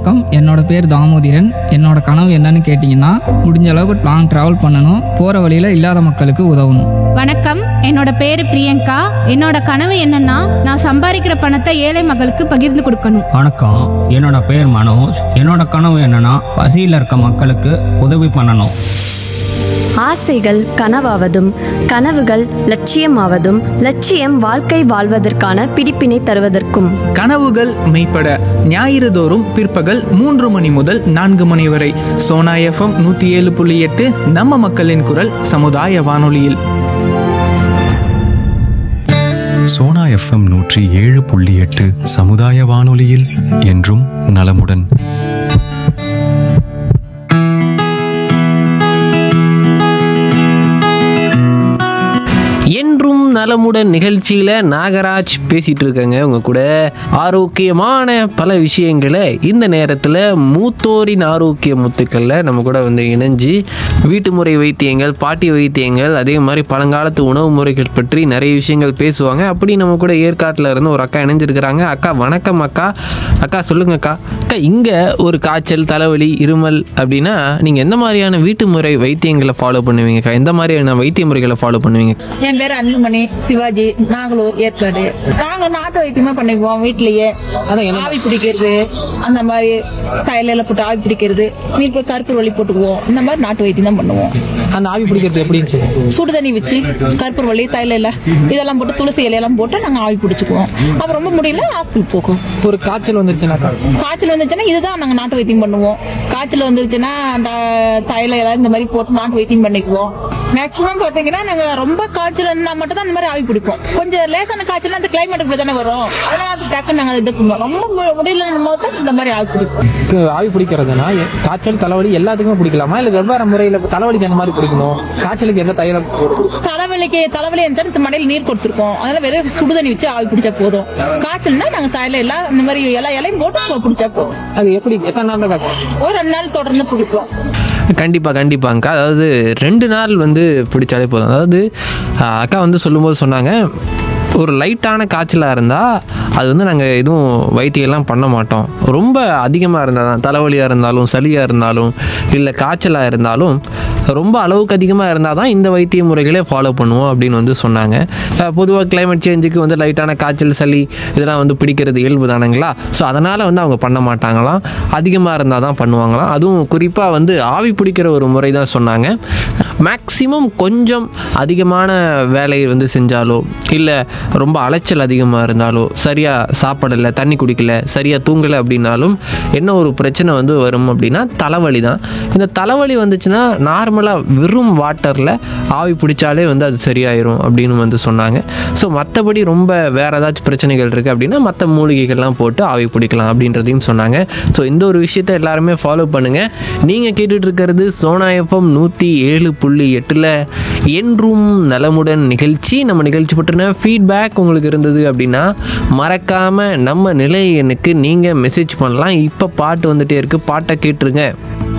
வணக்கம் என்னோட பேர் தாமோதிரன் என்னோட கனவு என்னன்னு கேட்டிங்கன்னா முடிஞ்ச அளவுக்கு லாங் ட்ராவல் பண்ணணும் போகிற வழியில் இல்லாத மக்களுக்கு உதவணும் வணக்கம் என்னோட பேரு பிரியங்கா என்னோட கனவு என்னன்னா நான் சம்பாதிக்கிற பணத்தை ஏழை மக்களுக்கு பகிர்ந்து கொடுக்கணும் வணக்கம் என்னோட பேர் மனோஜ் என்னோட கனவு என்னன்னா பசியில் இருக்க மக்களுக்கு உதவி பண்ணணும் ஆசைகள் கனவாவதும் கனவுகள் லட்சியமாவதும் லட்சியம் வாழ்க்கை வாழ்வதற்கான பிடிப்பினை தருவதற்கும் கனவுகள் மெய்ப்பட ஞாயிறு தோறும் பிற்பகல் மூன்று மணி முதல் நான்கு மணி வரை சோனா எஃப்எம் நூற்றி ஏழு புள்ளி எட்டு நம்ம மக்களின் குரல் சமுதாய வானொலியில் சோனா எஃப்எம் நூற்றி ஏழு புள்ளி எட்டு சமுதாய வானொலியில் என்றும் நலமுடன் என்றும் நலமுடன் நிகழ்ச்சியில் நாகராஜ் பேசிகிட்டு இருக்கேங்க உங்க கூட ஆரோக்கியமான பல விஷயங்களை இந்த நேரத்தில் மூத்தோரின் ஆரோக்கிய முத்துக்களில் நம்ம கூட வந்து இணைஞ்சு வீட்டு முறை வைத்தியங்கள் பாட்டி வைத்தியங்கள் அதே மாதிரி பழங்காலத்து உணவு முறைகள் பற்றி நிறைய விஷயங்கள் பேசுவாங்க அப்படி நம்ம கூட ஏற்காட்டில் இருந்து ஒரு அக்கா இணைஞ்சிருக்கிறாங்க அக்கா வணக்கம் அக்கா அக்கா சொல்லுங்க அக்கா அக்கா இங்கே ஒரு காய்ச்சல் தலைவலி இருமல் அப்படின்னா நீங்கள் எந்த மாதிரியான வீட்டு முறை வைத்தியங்களை ஃபாலோ பண்ணுவீங்கக்கா எந்த மாதிரியான வைத்திய முறைகளை ஃபாலோ பண்ணுவீங்க என் பேர் அன்புமணி சிவாஜி நாங்களூர் ஏற்காடு நாங்க நாட்டு வைத்தியமா பண்ணிக்குவோம் வீட்லயே ஆவி பிடிக்கிறது அந்த மாதிரி தையில போட்டு ஆவி பிடிக்கிறது வீட்டுல கருப்பு வலி போட்டுக்குவோம் இந்த மாதிரி நாட்டு வைத்தியம் தான் பண்ணுவோம் அந்த ஆவி பிடிக்கிறது எப்படின்னு சொல்லி சுடு தண்ணி வச்சு கருப்பு வலி தையில இதெல்லாம் போட்டு துளசி இலையெல்லாம் போட்டு நாங்க ஆவி பிடிச்சுக்குவோம் அப்புறம் ரொம்ப முடியல ஹாஸ்பிட்டல் போக்கும் ஒரு காய்ச்சல் வந்துருச்சுனாக்கா காய்ச்சல் வந்துச்சுன்னா இதுதான் நாங்க நாட்டு வைத்தியம் பண்ணுவோம் காய்ச்சல் வந்துருச்சுன்னா அந்த தைல இலை இந்த மாதிரி போட்டு நாட்டு வைத்தியம் பண்ணிக்குவோம் மேக்ஸிமம் பாத்தீங்கன்னா நாங்க ரொம்ப காய்ச்சல் இருந்தா மட்டும் தான் இந்த மாதிரி ஆவி பிடிப்போம் கொஞ்சம் லேசான காய்ச்சல் அந்த கிளைமேட்டுக்கு தானே வரும் அதனால அது டக்குன்னு நாங்க இது பண்ணுவோம் ரொம்ப மு- முடியல போது தான் இந்த மாதிரி ஆவி பிடிப்போம் ஆவி பிடிக்கிறதுனா எ- காய்ச்சல் தலைவலி எல்லாத்துக்குமே பிடிக்கலாமா இல்ல வெவ்வேறு முறையில தலைவலிக்கு அந்த மாதிரி பிடிக்கணும் காய்ச்சலுக்கு எந்த தைலம் தலைவலிக்கு தலைவலி இருந்துச்சுன்னா இந்த மடையில் நீர் கொடுத்துருக்கோம் அதனால வெறும் சுடுதண்ணி வச்சு ஆவி பிடிச்சா போதும் காய்ச்சல்னா நாங்க தைல எல்லாம் இந்த மாதிரி எல்லா இலையும் போட்டு பிடிச்சா போதும் அது எப்படி எத்தனை நாள் காய்ச்சல் ஒரு ரெண்டு நாள் தொடர்ந்து பிடிப்போம் கண்டிப்பாக கண்டிப்பாங்க அதாவது ரெண்டு நாள் வந்து பிடிச்சாலே போதும் அதாவது ஆஹ், அக்கா வந்து சொல்லும்போது சொன்னாங்க ஒரு லைட்டான காய்ச்சலாக இருந்தால் அது வந்து நாங்கள் எதுவும் வைத்தியம்லாம் பண்ண மாட்டோம் ரொம்ப அதிகமாக இருந்தால் தான் தலைவலியாக இருந்தாலும் சளியாக இருந்தாலும் இல்லை காய்ச்சலாக இருந்தாலும் ரொம்ப அளவுக்கு அதிகமாக இருந்தால் தான் இந்த வைத்திய முறைகளே ஃபாலோ பண்ணுவோம் அப்படின்னு வந்து சொன்னாங்க பொதுவாக climate சேஞ்சுக்கு வந்து லைட்டான காய்ச்சல் சளி இதெல்லாம் வந்து பிடிக்கிறது இயல்பு தானுங்களா ஸோ அதனால் வந்து அவங்க பண்ண மாட்டாங்களாம் அதிகமாக இருந்தால் தான் பண்ணுவாங்களாம் அதுவும் குறிப்பாக வந்து ஆவி பிடிக்கிற ஒரு முறை தான் சொன்னாங்க மேக்ஸிமம் கொஞ்சம் அதிகமான வேலையை வந்து செஞ்சாலோ இல்லை ரொம்ப அலைச்சல் அதிகமாக இருந்தாலோ சரியாக சாப்பிடலை தண்ணி குடிக்கல சரியாக தூங்கலை அப்படின்னாலும் என்ன ஒரு பிரச்சனை வந்து வரும் அப்படின்னா தலைவலி தான் இந்த தலைவலி வந்துச்சுன்னா நார்மலாக வெறும் வாட்டரில் ஆவி பிடிச்சாலே வந்து அது சரியாயிரும் அப்படின்னு வந்து சொன்னாங்க ஸோ மற்றபடி ரொம்ப வேறு ஏதாச்சும் பிரச்சனைகள் இருக்குது அப்படின்னா மற்ற மூலிகைகள்லாம் போட்டு ஆவி பிடிக்கலாம் அப்படின்றதையும் சொன்னாங்க ஸோ இந்த ஒரு விஷயத்தை எல்லாருமே ஃபாலோ பண்ணுங்கள் நீங்கள் கேட்டுட்டு இருக்கிறது சோனா எஃப்எம் நூற்றி ஏழு புள்ளி எட்டில் என்றும் நலமுடன் நிகழ்ச்சி நம்ம நிகழ்ச்சி பற்றின ஃபீட்பேக் உங்களுக்கு இருந்தது அப்படின்னா மறக்காமல் நம்ம நிலை எண்ணுக்கு நீங்கள் மெசேஜ் பண்ணலாம் இப்போ பாட்டு வந்துட்டே இருக்குது பாட்டை கேட்டுருங்க